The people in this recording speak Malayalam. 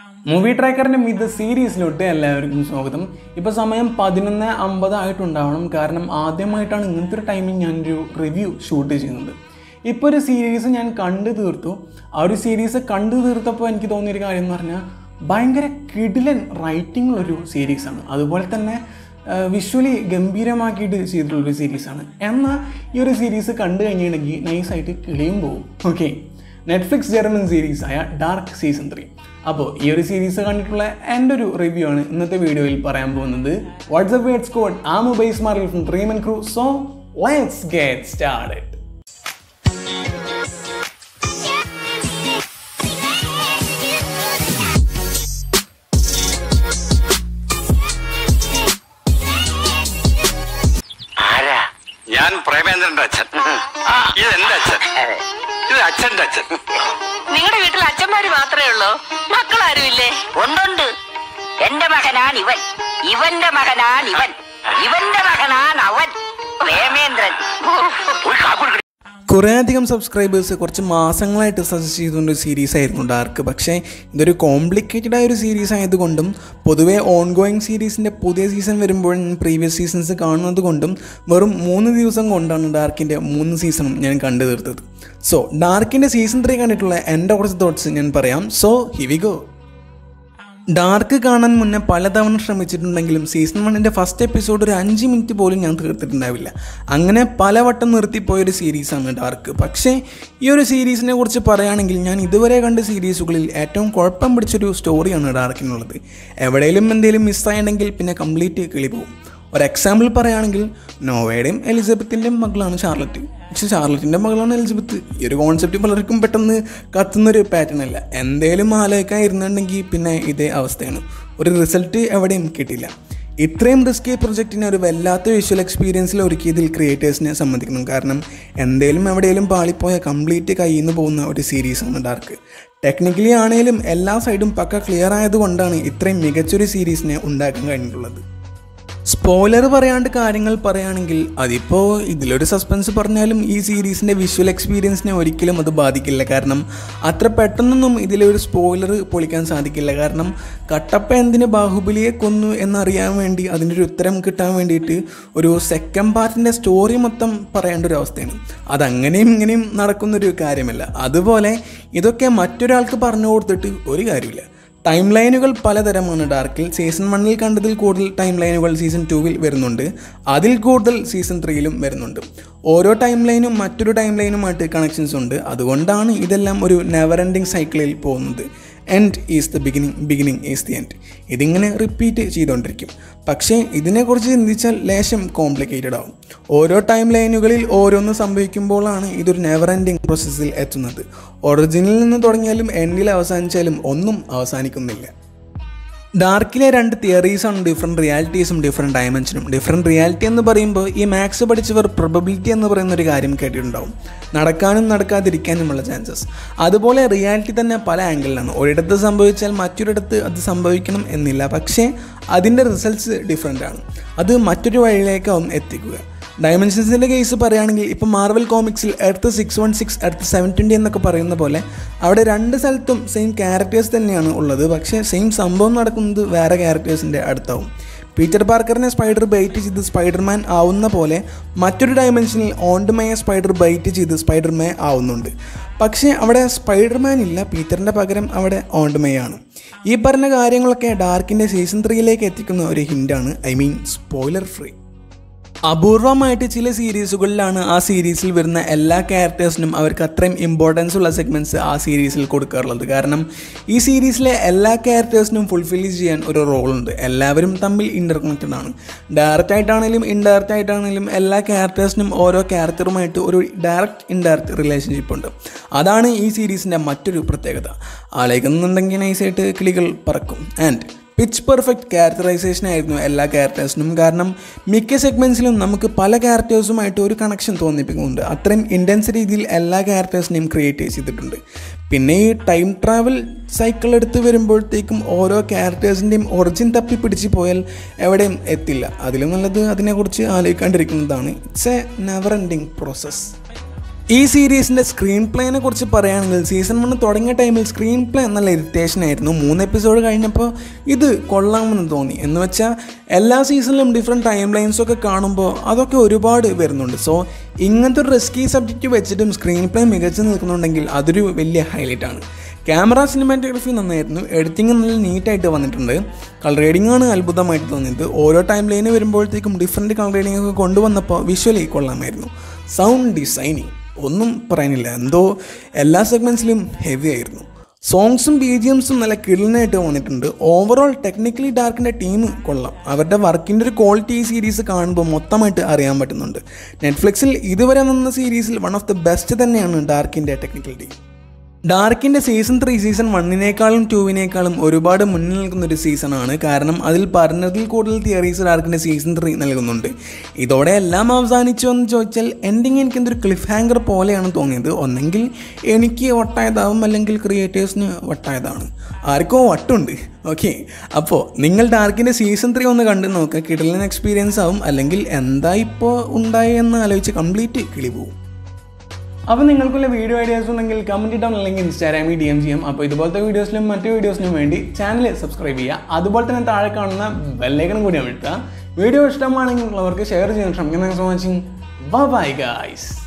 മൂവി ട്രാക്കറിൻ്റെ മിത് സീരീസിലോട്ട് എല്ലാവർക്കും സ്വാഗതം ഇപ്പോൾ സമയം പതിനൊന്ന് അമ്പത് ആയിട്ടുണ്ടാവണം കാരണം ആദ്യമായിട്ടാണ് ഇങ്ങനത്തെ ഒരു ടൈമിൽ ഞാനൊരു റിവ്യൂ ഷൂട്ട് ചെയ്യുന്നത് ഇപ്പോൾ ഒരു സീരീസ് ഞാൻ കണ്ടു തീർത്തു ആ ഒരു സീരീസ് കണ്ടു തീർത്തപ്പോൾ എനിക്ക് തോന്നിയൊരു കാര്യം എന്ന് പറഞ്ഞാൽ ഭയങ്കര കിടിലൻ റൈറ്റിംഗ് ഒരു സീരീസാണ് അതുപോലെ തന്നെ വിഷ്വലി ഗംഭീരമാക്കിയിട്ട് ചെയ്തിട്ടുള്ളൊരു സീരീസാണ് എന്നാൽ ഈ ഒരു സീരീസ് കണ്ടു കഴിഞ്ഞിട്ടുണ്ടെങ്കിൽ നൈസായിട്ട് കിളിയും പോകും ഓക്കെ നെറ്റ്ഫ്ലിക്സ് ജർമ്മൻ സീരീസ് ആയ ഡാർക്ക് സീസൺ ത്രീ അപ്പോൾ ഈ ഒരു സീരീസ് കണ്ടിട്ടുള്ള എൻ്റെ ഒരു റിവ്യൂ ആണ് ഇന്നത്തെ വീഡിയോയിൽ പറയാൻ പോകുന്നത് വാട്സ്ആപ്പ് വേർഡ്സ് കോഡ് ആ mobile smart from treeman crew so let's get started ആരാ ഞാൻ പ്രേമേന്ദ്രന്റെ അച്ഛൻ ആ ഇത് എന്റെ അച്ഛൻ ഇത് അച്ഛന്റെ അച്ഛൻ നിങ്ങളുടെ വീട്ടിൽ അച്ഛന്മാര് മാത്രമേ ഉള്ളൂ മക്കളാരും ഇല്ലേ ഉണ്ടുണ്ട് എന്റെ മകനാണ് ഇവൻ ഇവന്റെ മകനാണ് ഇവൻ ഇവന്റെ മകനാണ് അവൻ പ്രേമേന്ദ്രൻ ഒരു കാപ്പി കുടി. കുറേയധികം സബ്സ്ക്രൈബേഴ്സ് കുറച്ച് മാസങ്ങളായിട്ട് സജസ്റ്റ് ചെയ്തുകൊണ്ട് ഒരു സീരീസ് ആയിരുന്നു ഡാർക്ക് പക്ഷേ ഇതൊരു കോംപ്ലിക്കേറ്റഡ് ആയ ഒരു സീരീസ് ആയതുകൊണ്ടും പൊതുവേ ഓൺ ഗോയിങ് സീരീസിൻ്റെ പുതിയ സീസൺ വരുമ്പോൾ പ്രീവിയസ് സീസൺസ് കാണുന്നത് കൊണ്ടും വെറും മൂന്ന് ദിവസം കൊണ്ടാണ് ഡാർക്കിൻ്റെ മൂന്ന് സീസണും ഞാൻ കണ്ടു തീർത്തത് സോ ഡാർക്കിൻ്റെ സീസൺ ത്രീ കണ്ടിട്ടുള്ള എൻ്റെ കുറച്ച് തോട്ട്സ് ഞാൻ പറയാം സോ ഹിവി ഗോ ഡാർക്ക് കാണാൻ മുന്നേ പലതവണ ശ്രമിച്ചിട്ടുണ്ടെങ്കിലും സീസൺ വണ്ണിൻ്റെ ഫസ്റ്റ് എപ്പിസോഡ് ഒരു അഞ്ച് മിനിറ്റ് പോലും ഞാൻ തീർത്തിട്ടുണ്ടാവില്ല അങ്ങനെ പലവട്ടം നിർത്തിപ്പോയ ഒരു സീരീസാണ് ഡാർക്ക് പക്ഷേ ഈ ഒരു സീരീസിനെ കുറിച്ച് പറയുകയാണെങ്കിൽ ഞാൻ ഇതുവരെ കണ്ട സീരീസുകളിൽ ഏറ്റവും കുഴപ്പം പിടിച്ചൊരു സ്റ്റോറിയാണ് ഡാർക്കിനുള്ളത് എവിടെയെങ്കിലും എന്തെങ്കിലും മിസ്സായിട്ടുണ്ടെങ്കിൽ പിന്നെ കംപ്ലീറ്റ് കിളി പോകും ഒരു എക്സാമ്പിൾ പറയുകയാണെങ്കിൽ നോവയുടെയും എലിസബത്തിൻ്റെയും മകളാണ് ഷാർലറ്റ് പക്ഷെ ഷാർലറ്റിൻ്റെ മകളാണ് എലിസബത്ത് ഈ ഒരു കോൺസെപ്റ്റ് പലർക്കും പെട്ടെന്ന് കത്തുന്നൊരു പാറ്റേൺ അല്ല എന്തേലും ആലോചിക്കാൻ ഇരുന്നുണ്ടെങ്കിൽ പിന്നെ ഇതേ അവസ്ഥയാണ് ഒരു റിസൾട്ട് എവിടെയും കിട്ടില്ല ഇത്രയും റിസ്കി പ്രൊജക്റ്റിനെ ഒരു വല്ലാത്ത വിഷ്വൽ എക്സ്പീരിയൻസിൽ ഒരുക്കിയതിൽ ക്രിയേറ്റേഴ്സിനെ സംബന്ധിക്കുന്നു കാരണം എന്തേലും എവിടെയെങ്കിലും പാളിപ്പോയ കംപ്ലീറ്റ് കയ്യിൽ നിന്ന് പോകുന്ന ഒരു സീരീസാണ് ഡാർക്ക് ടെക്നിക്കലി ആണെങ്കിലും എല്ലാ സൈഡും പക്ക ക്ലിയർ ആയതുകൊണ്ടാണ് ഇത്രയും മികച്ചൊരു സീരീസിനെ ഉണ്ടാക്കാൻ കഴിഞ്ഞിട്ടുള്ളത് സ്പോയിലർ പറയാണ്ട് കാര്യങ്ങൾ പറയുകയാണെങ്കിൽ അതിപ്പോൾ ഇതിലൊരു സസ്പെൻസ് പറഞ്ഞാലും ഈ സീരീസിൻ്റെ വിഷ്വൽ എക്സ്പീരിയൻസിനെ ഒരിക്കലും അത് ബാധിക്കില്ല കാരണം അത്ര പെട്ടെന്നൊന്നും ഇതിലൊരു സ്പോയിലർ പൊളിക്കാൻ സാധിക്കില്ല കാരണം കട്ടപ്പ എന്തിന് ബാഹുബലിയെ കൊന്നു എന്നറിയാൻ വേണ്ടി അതിൻ്റെ ഒരു ഉത്തരം കിട്ടാൻ വേണ്ടിയിട്ട് ഒരു സെക്കൻഡ് പാർട്ടിൻ്റെ സ്റ്റോറി മൊത്തം പറയേണ്ട ഒരു അവസ്ഥയാണ് അതങ്ങനെയും ഇങ്ങനെയും നടക്കുന്നൊരു കാര്യമല്ല അതുപോലെ ഇതൊക്കെ മറ്റൊരാൾക്ക് പറഞ്ഞു കൊടുത്തിട്ട് ഒരു കാര്യമില്ല ടൈം ലൈനുകൾ പലതരമാണ് ഡാർക്കിൽ സീസൺ വണ്ണിൽ കണ്ടതിൽ കൂടുതൽ ടൈം ലൈനുകൾ സീസൺ ടൂവിൽ വരുന്നുണ്ട് അതിൽ കൂടുതൽ സീസൺ ത്രീയിലും വരുന്നുണ്ട് ഓരോ ടൈം ലൈനും മറ്റൊരു ടൈം ലൈനുമായിട്ട് കണക്ഷൻസ് ഉണ്ട് അതുകൊണ്ടാണ് ഇതെല്ലാം ഒരു നെവർ എൻഡിങ് സൈക്കിളിൽ പോകുന്നത് end is the beginning beginning is the end ഇതിങ്ങനെ റിപ്പീറ്റ് ചെയ്തുകൊണ്ടിരിക്കും പക്ഷേ ഇതിനെക്കുറിച്ച് ചിന്തിച്ചാൽ ലേശം കോംപ്ലിക്കേറ്റഡ് ആവും ഓരോ ടൈം ലൈനുകളിൽ ഓരോന്ന് സംഭവിക്കുമ്പോഴാണ് ഇതൊരു നെവർ എൻഡിങ് പ്രോസസ്സിൽ എത്തുന്നത് ഒറിജിനിൽ നിന്ന് തുടങ്ങിയാലും എൻഡിൽ അവസാനിച്ചാലും ഒന്നും അവസാനിക്കുന്നില്ല ഡാർക്കിലെ രണ്ട് തിയറീസാണ് ഡിഫറെൻറ്റ് റിയാലിറ്റീസും ഡിഫറെൻറ്റ് ഡയമെൻഷനും ഡിഫറെൻറ്റ് റിയാലിറ്റി എന്ന് പറയുമ്പോൾ ഈ മാത്സ് പഠിച്ചവർ പ്രൊബബിലിറ്റി എന്ന് പറയുന്ന ഒരു കാര്യം കേട്ടിട്ടുണ്ടാവും നടക്കാനും നടക്കാതിരിക്കാനുമുള്ള ചാൻസസ് അതുപോലെ റിയാലിറ്റി തന്നെ പല ആംഗിളിലാണ് ഒരിടത്ത് സംഭവിച്ചാൽ മറ്റൊരിടത്ത് അത് സംഭവിക്കണം എന്നില്ല പക്ഷേ അതിൻ്റെ റിസൾട്ട്സ് ഡിഫറെൻ്റ് ആണ് അത് മറ്റൊരു വഴിയിലേക്കാവും എത്തിക്കുക ഡയമെൻഷൻസിൻ്റെ കേസ് പറയുകയാണെങ്കിൽ ഇപ്പോൾ മാർവൽ കോമിക്സിൽ Earth six one six Earth seven twenty എന്നൊക്കെ പറയുന്ന പോലെ അവിടെ രണ്ട് സ്ഥലത്തും സെയിം ക്യാരക്ടേഴ്സ് തന്നെയാണ് ഉള്ളത് പക്ഷേ സെയിം സംഭവം നടക്കുന്നത് വേറെ ക്യാരക്ടേഴ്സിൻ്റെ അടുത്താവും പീറ്റർ പാർക്കറിനെ സ്പൈഡർ ബൈറ്റ് ചെയ്ത് സ്പൈഡർമാൻ ആവുന്ന പോലെ മറ്റൊരു ഡയമെൻഷനിൽ ഓൺഡ്മയെ സ്പൈഡർ ബൈറ്റ് ചെയ്ത് സ്പൈഡർമേ ആവുന്നുണ്ട് പക്ഷേ അവിടെ സ്പൈഡർമാൻ ഇല്ല പീറ്ററിൻ്റെ പകരം അവിടെ ഓൺഡ്മയാണ് ഈ പറഞ്ഞ കാര്യങ്ങളൊക്കെ ഡാർക്കിൻ്റെ സീസൺ ത്രീയിലേക്ക് എത്തിക്കുന്ന ഒരു ഹിൻ്റാണ് ഐ മീൻ സ്പോയിലർ ഫ്രീ അപൂർവമായിട്ട് ചില സീരീസുകളിലാണ് ആ സീരീസിൽ വരുന്ന എല്ലാ ക്യാരക്ടേഴ്സിനും അവർക്ക് അത്രയും ഇമ്പോർട്ടൻസ് ഉള്ള സെഗ്മെൻറ്റ്സ് ആ സീരീസിൽ കൊടുക്കാറുള്ളത് കാരണം ഈ സീരീസിലെ എല്ലാ ക്യാരക്ടേഴ്സിനും ഫുൾഫിൽ ചെയ്യാൻ ഒരു റോളുണ്ട് എല്ലാവരും തമ്മിൽ ഇൻ്റർ കണക്റ്റഡ് ആണ് ഡയറക്റ്റ് ആയിട്ടാണെങ്കിലും ഇൻഡയറക്റ്റ് ആയിട്ടാണെങ്കിലും എല്ലാ ക്യാരക്ടേഴ്സിനും ഓരോ ക്യാരക്ടറുമായിട്ട് ഒരു ഡയറക്റ്റ് ഇൻഡയറക്റ്റ് റിലേഷൻഷിപ്പ് ഉണ്ട് അതാണ് ഈ സീരീസിൻ്റെ മറ്റൊരു പ്രത്യേകത ആലോചിക്കുന്നുണ്ടെങ്കിൽ നൈസായിട്ട് കിളികൾ പറക്കും ആൻഡ് പിച്ച് പെർഫെക്റ്റ് ക്യാരക്ടറൈസേഷൻ ആയിരുന്നു എല്ലാ ക്യാരക്ടേഴ്സിനും കാരണം മിക്ക സെഗ്മെൻറ്റ്സിലും നമുക്ക് പല ക്യാരക്ടേഴ്സുമായിട്ട് ഒരു കണക്ഷൻ തോന്നിപ്പിക്കുന്നുണ്ട് അത്രയും ഇൻറ്റൻസ് രീതിയിൽ എല്ലാ ക്യാരക്ടേഴ്സിനെയും ക്രിയേറ്റ് ചെയ്തിട്ടുണ്ട് പിന്നെ ഈ ടൈം ട്രാവൽ സൈക്കിൾ എടുത്ത് വരുമ്പോഴത്തേക്കും ഓരോ ക്യാരക്ടേഴ്സിൻ്റെയും ഒറിജിൻ തപ്പി പിടിച്ച് പോയാൽ എവിടെയും എത്തില്ല അതിലും നല്ലത് അതിനെക്കുറിച്ച് ആലോചിക്കാണ്ടിരിക്കുന്നതാണ് it's a never ending process ഈ സീരീസിൻ്റെ സ്ക്രീൻ പ്ലേനെ കുറിച്ച് പറയുകയാണെങ്കിൽ സീസൺ വൺ തുടങ്ങിയ ടൈമിൽ സ്ക്രീൻ പ്ലേ നല്ല ഇറിറ്റേഷൻ ആയിരുന്നു മൂന്ന് എപ്പിസോഡ് കഴിഞ്ഞപ്പോൾ ഇത് കൊള്ളാമെന്ന് തോന്നി എന്ന് വെച്ചാൽ എല്ലാ സീസണിലും ഡിഫറെൻറ്റ് ടൈം ലൈൻസൊക്കെ കാണുമ്പോൾ അതൊക്കെ ഒരുപാട് വരുന്നുണ്ട് സോ ഇങ്ങനത്തെ ഒരു റിസ്കി സബ്ജക്റ്റ് വെച്ചിട്ടും സ്ക്രീൻ പ്ലേ മികച്ചു നിൽക്കുന്നുണ്ടെങ്കിൽ അതൊരു വലിയ ഹൈലൈറ്റ് ആണ് ക്യാമറ സിനിമാറ്റോഗ്രഫി നന്നായിരുന്നു എഡിറ്റിംഗ് നല്ല നീറ്റായിട്ട് വന്നിട്ടുണ്ട് കളർ റേഡിംഗ് ആണ് അത്ഭുതമായിട്ട് തോന്നിയത് ഓരോ ടൈം ലൈന് വരുമ്പോഴത്തേക്കും ഡിഫറെൻറ്റ് കളർ റേഡിംഗ് ഒക്കെ കൊണ്ടുവന്നപ്പോൾ വിഷ്വലി കൊള്ളാമായിരുന്നു സൗണ്ട് ഡിസൈനിങ് ഒന്നും പറയാനില്ല എന്തോ എല്ലാ സെഗ്മെൻറ്റ്സിലും ഹെവി ആയിരുന്നു സോങ്സും ബി ജി എംസും നല്ല കിടലിനായിട്ട് വന്നിട്ടുണ്ട് ഓവറോൾ ടെക്നിക്കലി ഡാർക്കിൻ്റെ ടീം കൊള്ളാം അവരുടെ വർക്കിൻ്റെ ഒരു ക്വാളിറ്റി ഈ സീരീസ് കാണുമ്പോൾ മൊത്തമായിട്ട് അറിയാൻ പറ്റുന്നുണ്ട് നെറ്റ്ഫ്ലിക്സിൽ ഇതുവരെ വന്ന സീരീസിൽ വൺ ഓഫ് ദ ബെസ്റ്റ് തന്നെയാണ് ഡാർക്കിൻ്റെ ടെക്നിക്കൽ ടീം ഡാർക്കിൻ്റെ സീസൺ ത്രീ സീസൺ വണ്ണിനേക്കാളും ടൂവിനേക്കാളും ഒരുപാട് മുന്നിൽ നിൽക്കുന്ന ഒരു സീസണാണ് കാരണം അതിൽ പറഞ്ഞതിൽ കൂടുതൽ തിയറീസ് ഡാർക്കിൻ്റെ സീസൺ ത്രീ നൽകുന്നുണ്ട് ഇതോടെ എല്ലാം അവസാനിച്ചു എന്ന് ചോദിച്ചാൽ എൻഡിങ് എനിക്ക് എന്തൊരു ക്ലിഫ് ഹാങ്കർ പോലെയാണ് തോന്നിയത് ഒന്നെങ്കിൽ എനിക്ക് വട്ടായതാവും അല്ലെങ്കിൽ ക്രിയേറ്റേഴ്സിന് വട്ടായതാണ് ആർക്കോ വട്ടുണ്ട് ഓക്കെ അപ്പോൾ നിങ്ങൾ ഡാർക്കിൻ്റെ സീസൺ ത്രീ ഒന്ന് കണ്ടു നോക്കുക കിടലൻ എക്സ്പീരിയൻസ് ആവും അല്ലെങ്കിൽ എന്താ ഇപ്പോൾ ഉണ്ടായെന്ന് ആലോചിച്ച് കംപ്ലീറ്റ് കിളി പോവും അപ്പോൾ നിങ്ങൾക്കുള്ള വീഡിയോ ഐഡിയാസ് ഉണ്ടെങ്കിൽ കമൻറ്റ് ഇട്ടാൽ അല്ലെങ്കിൽ ഇൻസ്റ്റാഗ്രാമിൽ ഡി എം ചെയ്യാം അപ്പോൾ ഇതുപോലത്തെ വീഡിയോസിലും മറ്റു വീഡിയോസിനും വേണ്ടി ചാനൽ സബ്സ്ക്രൈബ് ചെയ്യുക അതുപോലെ തന്നെ താഴെ കാണുന്ന ബെല്ലൈക്കനും കൂടി അമഴ്ത്തുക വീഡിയോ ഇഷ്ടമാണെങ്കിൽ ഉള്ളവർക്ക് ഷെയർ ചെയ്യാൻ ശ്രമിക്കുന്ന സോ വാച്ചിങ് ബൈ ഗൈസ്